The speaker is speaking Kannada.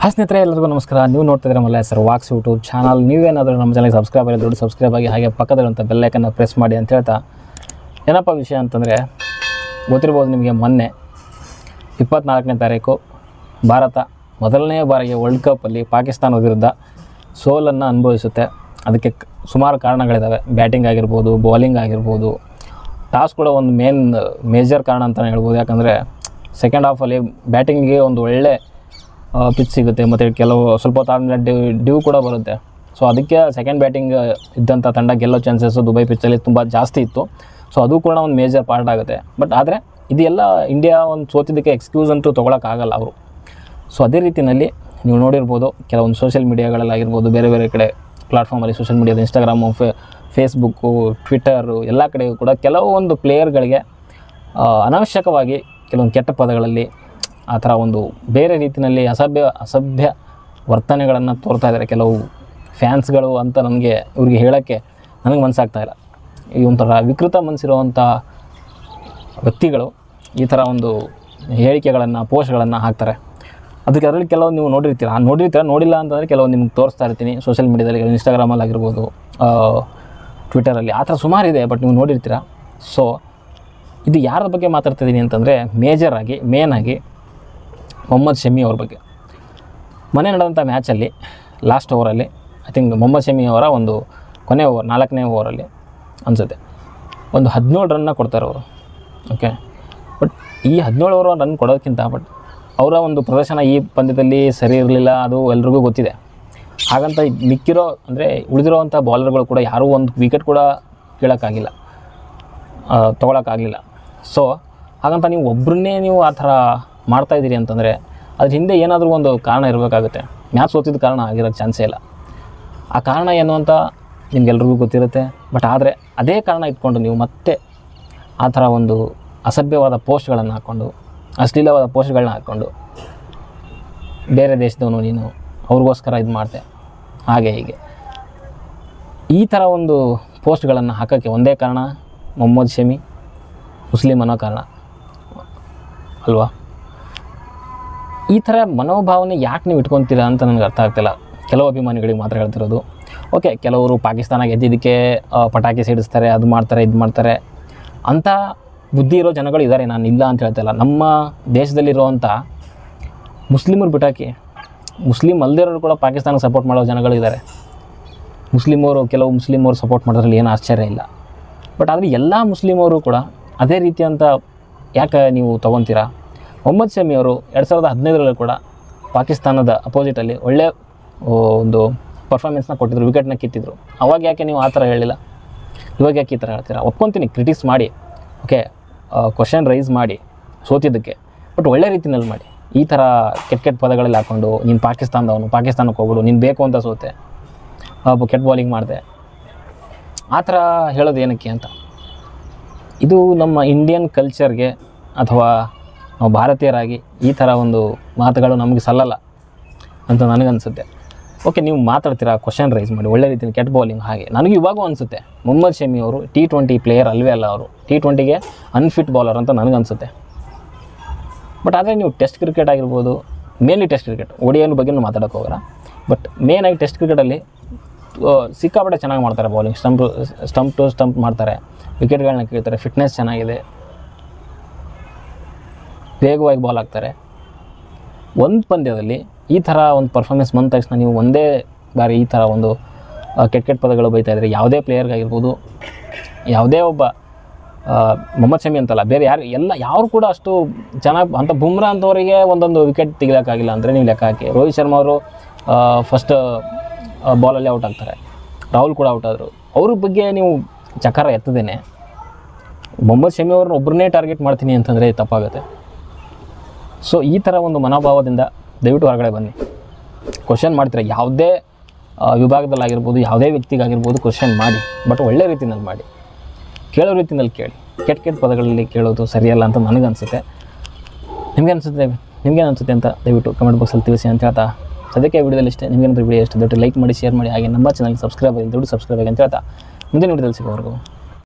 ಹಾಯ್ ಸ್ನೇಹಿತರೆ ಎಲ್ಲರಿಗೂ ನಮಸ್ಕಾರ ನೀವು ನೋಡ್ತಿದ್ರೆ ಮಲ್ಲ ಸರ್ ವಾಕ್ಸ್ ಯೂಟ್ಯೂಬ್ ಚಾನಲ್ ನೀವೇನಾದರೂ ನಮ್ಮ ಚಾನಲ್ಗೆ ಸಬ್ಸ್ಕ್ರೈಬ್ ಆಗಿ ದೊಡ್ಡ ಸಬ್ಸ್ಕ್ರೈಬ್ ಆಗಿ ಹಾಗೆ ಪಕ್ಕದಲ್ಲಿರುವಂಥ ಬೆಲ್ಲೈಕನ್ನು ಪ್ರೆಸ್ ಮಾಡಿ ಅಂತ ಹೇಳ್ತಾ ಏನಪ್ಪ ವಿಷಯ ಅಂತಂದರೆ ಗೊತ್ತಿರ್ಬೋದು ನಿಮಗೆ ಮೊನ್ನೆ ಇಪ್ಪತ್ನಾಲ್ಕನೇ ತಾರೀಕು ಭಾರತ ಮೊದಲನೇ ಬಾರಿಗೆ ವರ್ಲ್ಡ್ ಕಪ್ಪಲ್ಲಿ ಪಾಕಿಸ್ತಾನದ ವಿರುದ್ಧ ಸೋಲನ್ನು ಅನುಭವಿಸುತ್ತೆ ಅದಕ್ಕೆ ಕ- ಸುಮಾರು ಕಾರಣಗಳಿದ್ದಾವೆ ಬ್ಯಾಟಿಂಗ್ ಆಗಿರ್ಬೋದು ಬೌಲಿಂಗ್ ಆಗಿರ್ಬೋದು ಟಾಸ್ ಕೂಡ ಒಂದು ಮೇನ್ ಮೇಜರ್ ಕಾರಣ ಅಂತಲೇ ಹೇಳ್ಬೋದು ಯಾಕಂದರೆ ಸೆಕೆಂಡ್ ಹಾಫಲ್ಲಿ ಬ್ಯಾಟಿಂಗಿಗೆ ಒಂದು ಒಳ್ಳೆ ಪಿಚ್ ಸಿಗುತ್ತೆ ಮತ್ತು ಕೆಲವು ಸ್ವಲ್ಪ ಹೊತ್ತು ಆದಮೇಲೆ ಡ್ಯೂ ಡ್ಯೂ ಕೂಡ ಬರುತ್ತೆ ಸೊ ಅದಕ್ಕೆ ಸೆಕೆಂಡ್ ಬ್ಯಾಟಿಂಗ್ ಇದ್ದಂಥ ತಂಡ ಗೆಲ್ಲೋ ಚಾನ್ಸಸ್ಸು ದುಬೈ ಪಿಚ್ಚಲ್ಲಿ ತುಂಬ ಜಾಸ್ತಿ ಇತ್ತು ಸೊ ಅದು ಕೂಡ ಒಂದು ಮೇಜರ್ ಪಾರ್ಟ್ ಆಗುತ್ತೆ ಬಟ್ ಆದರೆ ಇದೆಲ್ಲ ಇಂಡಿಯಾ ಒಂದು ಸೋತಿದ್ದಕ್ಕೆ ಎಕ್ಸ್ಕ್ಯೂಸ್ ಅಂತೂ ತೊಗೊಳಕ್ಕಾಗಲ್ಲ ಅವರು ಸೊ ಅದೇ ರೀತಿಯಲ್ಲಿ ನೀವು ನೋಡಿರ್ಬೋದು ಕೆಲವೊಂದು ಸೋಷಿಯಲ್ ಮೀಡಿಯಾಗಳಲ್ಲಾಗಿರ್ಬೋದು ಬೇರೆ ಬೇರೆ ಕಡೆ ಪ್ಲಾಟ್ಫಾರ್ಮಲ್ಲಿ ಸೋಷಿಯಲ್ ಮೀಡಿಯಾದ ಇನ್ಸ್ಟಾಗ್ರಾಮು ಫೇ ಫೇಸ್ಬುಕ್ಕು ಟ್ವಿಟ್ಟರು ಎಲ್ಲ ಕಡೆಯೂ ಕೂಡ ಕೆಲವೊಂದು ಪ್ಲೇಯರ್ಗಳಿಗೆ ಆ, ಅನಾವಶ್ಯಕವಾಗಿ ಕೆಲವೊಂದು ಕೆಟ್ಟ ಪದಗಳಲ್ಲಿ ಆ ಥರ ಒಂದು ಬೇರೆ ರೀತಿಯಲ್ಲಿ ಅಸಭ್ಯ ಅಸಭ್ಯ ವರ್ತನೆಗಳನ್ನು ತೋರ್ತಾ ಇದ್ದಾರೆ ಕೆಲವು ಫ್ಯಾನ್ಸ್ಗಳು ಅಂತ ನನಗೆ ಇವ್ರಿಗೆ ಹೇಳೋಕ್ಕೆ ನನಗೆ ಮನಸ್ಸಾಗ್ತಾ ಇಲ್ಲ ಈ ಒಂಥರ ವಿಕೃತ ಮನಸ್ಸಿರುವಂಥ ವ್ಯಕ್ತಿಗಳು ಈ ಥರ ಒಂದು ಹೇಳಿಕೆಗಳನ್ನು ಪೋಸ್ಟ್ಗಳನ್ನು ಹಾಕ್ತಾರೆ ಅದಕ್ಕೆ ಅದರಲ್ಲಿ ಕೆಲವೊಂದು ನೀವು ನೋಡಿರ್ತೀರ ಆ ನೋಡಿರ್ತೀರ ನೋಡಿಲ್ಲ ಅಂತಂದರೆ ಕೆಲವೊಂದು ನಿಮ್ಗೆ ತೋರಿಸ್ತಾ ಇರ್ತೀನಿ ಸೋಷಿಯಲ್ ಮೀಡಿಯಾದಲ್ಲಿ ಇನ್ಸ್ಟಾಗ್ರಾಮಲ್ಲಿ ಆಗಿರ್ಬೋದು ಟ್ವಿಟರಲ್ಲಿ ಆ ಥರ ಸುಮಾರು ಇದೆ ಬಟ್ ನೀವು ನೋಡಿರ್ತೀರ ಸೊ ಇದು ಯಾರ ಬಗ್ಗೆ ಮಾತಾಡ್ತಿದ್ದೀನಿ ಅಂತಂದರೆ ಮೇಜರ್ ಆಗಿ ಮೇನ್ ಆಗಿ ಮೊಹಮ್ಮದ್ ಶಮಿ ಅವ್ರ ಬಗ್ಗೆ ಮನೆ ನಡೆದಂಥ ಮ್ಯಾಚಲ್ಲಿ ಲಾಸ್ಟ್ ಓವರಲ್ಲಿ ಐ ಥಿಂಕ್ ಮೊಹಮ್ಮದ್ ಶಮಿ ಅವರ ಒಂದು ಕೊನೆ ಓವರ್ ನಾಲ್ಕನೇ ಓವರಲ್ಲಿ ಅನಿಸುತ್ತೆ ಒಂದು ಹದಿನೇಳು ರನ್ನ ಕೊಡ್ತಾರೆ ಅವರು ಓಕೆ ಬಟ್ ಈ ಹದಿನೇಳು ಓವರ್ ರನ್ ಕೊಡೋದಕ್ಕಿಂತ ಬಟ್ ಅವರ ಒಂದು ಪ್ರದರ್ಶನ ಈ ಪಂದ್ಯದಲ್ಲಿ ಸರಿ ಇರಲಿಲ್ಲ ಅದು ಎಲ್ರಿಗೂ ಗೊತ್ತಿದೆ ಹಾಗಂತ ಮಿಕ್ಕಿರೋ ಅಂದರೆ ಉಳಿದಿರೋವಂಥ ಬಾಲರ್ಗಳು ಕೂಡ ಯಾರೂ ಒಂದು ವಿಕೆಟ್ ಕೂಡ ಕೀಳೋಕ್ಕಾಗಿಲ್ಲ ತೊಗೊಳಕ್ಕಾಗಲಿಲ್ಲ ಸೊ ಹಾಗಂತ ನೀವು ಒಬ್ಬರನ್ನೇ ನೀವು ಆ ಥರ ಮಾಡ್ತಾಯಿದ್ದೀರಿ ಅಂತಂದರೆ ಅದ್ರ ಹಿಂದೆ ಏನಾದರೂ ಒಂದು ಕಾರಣ ಇರಬೇಕಾಗುತ್ತೆ ಮ್ಯಾಚ್ ಸೋತಿದ್ದ ಕಾರಣ ಆಗಿರೋಕ್ಕೆ ಚಾನ್ಸೇ ಇಲ್ಲ ಆ ಕಾರಣ ಏನು ಅಂತ ನಿಮ್ಗೆಲ್ರಿಗೂ ಗೊತ್ತಿರುತ್ತೆ ಬಟ್ ಆದರೆ ಅದೇ ಕಾರಣ ಇಟ್ಕೊಂಡು ನೀವು ಮತ್ತೆ ಆ ಥರ ಒಂದು ಅಸಭ್ಯವಾದ ಪೋಸ್ಟ್ಗಳನ್ನು ಹಾಕ್ಕೊಂಡು ಅಶ್ಲೀಲವಾದ ಪೋಸ್ಟ್ಗಳನ್ನ ಹಾಕ್ಕೊಂಡು ಬೇರೆ ದೇಶದವನು ನೀನು ಅವ್ರಿಗೋಸ್ಕರ ಇದು ಮಾಡಿದೆ ಹಾಗೆ ಹೀಗೆ ಈ ಥರ ಒಂದು ಪೋಸ್ಟ್ಗಳನ್ನು ಹಾಕೋಕ್ಕೆ ಒಂದೇ ಕಾರಣ ಮೊಹಮ್ಮದ್ ಶಮಿ ಮುಸ್ಲಿಂ ಅನ್ನೋ ಕಾರಣ ಅಲ್ವಾ ಈ ಥರ ಮನೋಭಾವನೆ ಯಾಕೆ ನೀವು ಇಟ್ಕೊತೀರಾ ಅಂತ ನನಗೆ ಅರ್ಥ ಆಗ್ತಿಲ್ಲ ಕೆಲವು ಅಭಿಮಾನಿಗಳಿಗೆ ಮಾತ್ರ ಹೇಳ್ತಿರೋದು ಓಕೆ ಕೆಲವರು ಪಾಕಿಸ್ತಾನ ಗೆದ್ದಿದ್ದಕ್ಕೆ ಆ, ಪಟಾಕಿ ಸಿಡಿಸ್ತಾರೆ ಅದು ಮಾಡ್ತಾರೆ ಇದು ಮಾಡ್ತಾರೆ ಅಂಥ ಬುದ್ಧಿ ಇರೋ ಜನಗಳು ಇದ್ದಾರೆ ನಾನು ಇಲ್ಲ ಅಂತ ಹೇಳ್ತಾ ಇಲ್ಲ ನಮ್ಮ ದೇಶದಲ್ಲಿರುವಂಥ ಮುಸ್ಲಿಮರು ಬಿಟ್ಟಾಕಿ ಮುಸ್ಲಿಂ ಅಲ್ದಿರೋರು ಕೂಡ ಪಾಕಿಸ್ತಾನಕ್ಕೆ ಸಪೋರ್ಟ್ ಮಾಡೋ ಜನಗಳು ಇದ್ದಾರೆ ಮುಸ್ಲಿಮವರು ಕೆಲವು ಮುಸ್ಲಿಮವರು ಸಪೋರ್ಟ್ ಮಾಡೋದ್ರಲ್ಲಿ ಏನು ಆಶ್ಚರ್ಯ ಇಲ್ಲ ಬಟ್ ಆದರೆ ಎಲ್ಲ ಮುಸ್ಲಿಮವರು ಕೂಡ ಅದೇ ರೀತಿಯಂಥ ಯಾಕೆ ನೀವು ತೊಗೊತೀರಾ ಮೊಹಮ್ಮದ್ ಶಮಿ ಅವರು ಎರಡು ಸಾವಿರದ ಹದಿನೈದರಲ್ಲಿ ಕೂಡ ಪಾಕಿಸ್ತಾನದ ಅಪೋಸಿಟಲ್ಲಿ ಒಳ್ಳೆ ಓ, ಒಂದು ಪರ್ಫಾರ್ಮೆನ್ಸ್ನ ಕೊಟ್ಟಿದ್ರು ವಿಕೆಟ್ನ ಕಿತ್ತಿದ್ರು ಅವಾಗ ಯಾಕೆ ನೀವು ಆ ಥರ ಹೇಳಿಲ್ಲ ಇವಾಗ ಯಾಕೆ ಈ ಥರ ಹೇಳ್ತೀರಾ ಒಪ್ಕೊತೀನಿ ಕ್ರಿಟಿಕ್ಸ್ ಮಾಡಿ ಓಕೆ ಕ್ವಶನ್ ರೈಸ್ ಮಾಡಿ ಸೋತಿದ್ದಕ್ಕೆ ಬಟ್ ಒಳ್ಳೆ ರೀತಿಯಲ್ಲಿ ಮಾಡಿ ಈ ಥರ ಕೆಟ್ಟ ಕೆಟ್ಟ ಪದಗಳಲ್ಲಿ ಹಾಕ್ಕೊಂಡು ನೀನು ಪಾಕಿಸ್ತಾನದವನು ಪಾಕಿಸ್ತಾನಕ್ಕೆ ಹೋಗ್ಬಿಡು ನೀನು ಬೇಕು ಅಂತ ಸೋತೆ ಒಬ್ಬ ಕೆಟ್ಟ ಬಾಲಿಂಗ್ ಮಾಡಿದೆ ಆ ಥರ ಹೇಳೋದು ಏನಕ್ಕೆ ಅಂತ ಇದು ನಮ್ಮ ಇಂಡಿಯನ್ ಕಲ್ಚರ್ಗೆ ಅಥವಾ ನಾವು ಭಾರತೀಯರಾಗಿ ಈ ಥರ ಒಂದು ಮಾತುಗಳು ನಮಗೆ ಸಲ್ಲಲ್ಲ ಅಂತ ನನಗನ್ಸುತ್ತೆ ಓಕೆ ನೀವು ಮಾತಾಡ್ತೀರಾ ಕ್ವಶನ್ ರೈಸ್ ಮಾಡಿ ಒಳ್ಳೆ ರೀತಿಯಲ್ಲಿ ಕೆಟ್ಟ ಬೌಲಿಂಗ್ ಹಾಗೆ ನನಗೆ ಇವಾಗೂ ಅನಿಸುತ್ತೆ ಮೊಹಮ್ಮದ್ ಶಮಿ ಅವರು ಟಿ ಟ್ವೆಂಟಿ ಪ್ಲೇಯರ್ ಅಲ್ವೇ ಅಲ್ಲ ಅವರು ಟಿ ಟ್ವೆಂಟಿಗೆ ಅನ್ಫಿಟ್ ಬೌಲರ್ ಅಂತ ನನಗನ್ಸುತ್ತೆ ಬಟ್ ಆದರೆ ನೀವು ಟೆಸ್ಟ್ ಕ್ರಿಕೆಟ್ ಆಗಿರ್ಬೋದು ಮೇನ್ಲಿ ಟೆಸ್ಟ್ ಕ್ರಿಕೆಟ್ ಒಡಿಯನ್ ಬಗ್ಗೆನೂ ಮಾತಾಡೋಕೆ ಹೋಗೋಣ ಬಟ್ ಮೇನಾಗಿ ಟೆಸ್ಟ್ ಕ್ರಿಕೆಟಲ್ಲಿ ಸಿಕ್ಕಾಪಟ್ಟೆ ಚೆನ್ನಾಗಿ ಮಾಡ್ತಾರೆ bowling stump stump to stump ಮಾಡ್ತಾರೆ ವಿಕೆಟ್ಗಳನ್ನ ಕೀಳ್ತಾರೆ ಫಿಟ್ನೆಸ್ ಚೆನ್ನಾಗಿದೆ ವೇಗವಾಗಿ ಬಾಲ್ ಹಾಕ್ತಾರೆ ಒಂದು ಪಂದ್ಯದಲ್ಲಿ ಈ ಥರ ಒಂದು ಪರ್ಫಾರ್ಮೆನ್ಸ್ ಬಂದ ತಕ್ಷಣ ನೀವು ಒಂದೇ ಬಾರಿ ಈ ಥರ ಒಂದು ಆ, ಕೆಟ್ಟ ಕೆಟ್ಟ ಪದಗಳು ಬೈತಾ ಇದ್ದಾರೆ ಯಾವುದೇ ಪ್ಲೇಯರ್ಗಾಗಿರ್ಬೋದು ಯಾವುದೇ ಒಬ್ಬ ಆ, ಮೊಹಮ್ಮದ್ ಶಮಿ ಅಂತಲ್ಲ ಬೇರೆ ಯಾರು ಎಲ್ಲ ಯಾರು ಕೂಡ ಅಷ್ಟು ಚೆನ್ನಾಗಿ ಅಂತ ಬುಮ್ರಾ ಅಂತವರಿಗೆ ಒಂದೊಂದು ವಿಕೆಟ್ ತೆಗಿಯೋಕ್ಕಾಗಿಲ್ಲ ಅಂದರೆ ನೀವು ಲೆಕ್ಕ ಹಾಕಿ ರೋಹಿತ್ ಶರ್ಮಾ ಅವರು ಫಸ್ಟ್ ಬಾಲಲ್ಲಿ ಔಟ್ ಆಗ್ತಾರೆ ರಾಹುಲ್ ಕೂಡ ಔಟ್ ಆದರು ಅವ್ರ ಬಗ್ಗೆ ನೀವು ಚಕಾರ ಎತ್ತದೇನೆ ಮೊಹಮ್ಮದ್ ಶಮಿ ಅವ್ರನ್ನ ಒಬ್ಬರನ್ನೇ ಟಾರ್ಗೆಟ್ ಮಾಡ್ತೀನಿ ಅಂತಂದರೆ ತಪ್ಪಾಗುತ್ತೆ ಸೊ ಈ ಥರ ಒಂದು ಮನೋಭಾವದಿಂದ ದಯವಿಟ್ಟು ಹೊರಗಡೆ ಬನ್ನಿ ಕ್ವಶನ್ ಮಾಡ್ತೀರಾ ಯಾವುದೇ ಆ, ವಿಭಾಗದಲ್ಲಾಗಿರ್ಬೋದು ಯಾವುದೇ ವ್ಯಕ್ತಿಗಾಗಿರ್ಬೋದು ಕ್ವಶನ್ ಮಾಡಿ ಬಟ್ ಒಳ್ಳೆ ರೀತಿಯಲ್ಲಿ ಮಾಡಿ ಕೇಳೋ ರೀತಿಯಲ್ಲಿ ಕೇಳಿ ಕೆಟ್ಟ ಕೆಟ್ಟ ಪದಗಳಲ್ಲಿ ಕೇಳೋದು ಸರಿಯಲ್ಲ ಅಂತ ನನಗನ್ಸುತ್ತೆ ನಿಮಗೆ ಅನಿಸುತ್ತೆ ನಿಮ್ಗೇನು ಅನಿಸುತ್ತೆ ಅಂತ ದಯವಿಟ್ಟು ಕಮೆಂಟ್ ಬಾಕ್ಸಲ್ಲಿ ತಿಳಿಸಿ ಅಂತ ಹೇಳ್ತಾ ಸದ್ಯಕ್ಕೆ ವಿಡಿಯೋದಲ್ಲಿ ಇಷ್ಟೇ ನಿಮಗೇನಾದ್ರೂ ವಿಡಿಯೋ ಇಷ್ಟ ದೊಡ್ಡ ಲೈಕ್ ಮಾಡಿ ಶೇರ್ ಮಾಡಿ ಹಾಗೆ ನಮ್ಮ ಚಾನಲ್ಗೆ ಸಬ್ಸ್ಕ್ರೈಬ್ ಆಗಿ ದೊಡ್ಡ ಸಬ್ಸ್ಕ್ರೈಬ್ ಆಗಿ ಅಂತ ಹೇಳ್ತಾ ಮುಂದಿನ ವಿಡಿಯೋದಲ್ಲಿ ಸಿಗೋವರೆಗೂ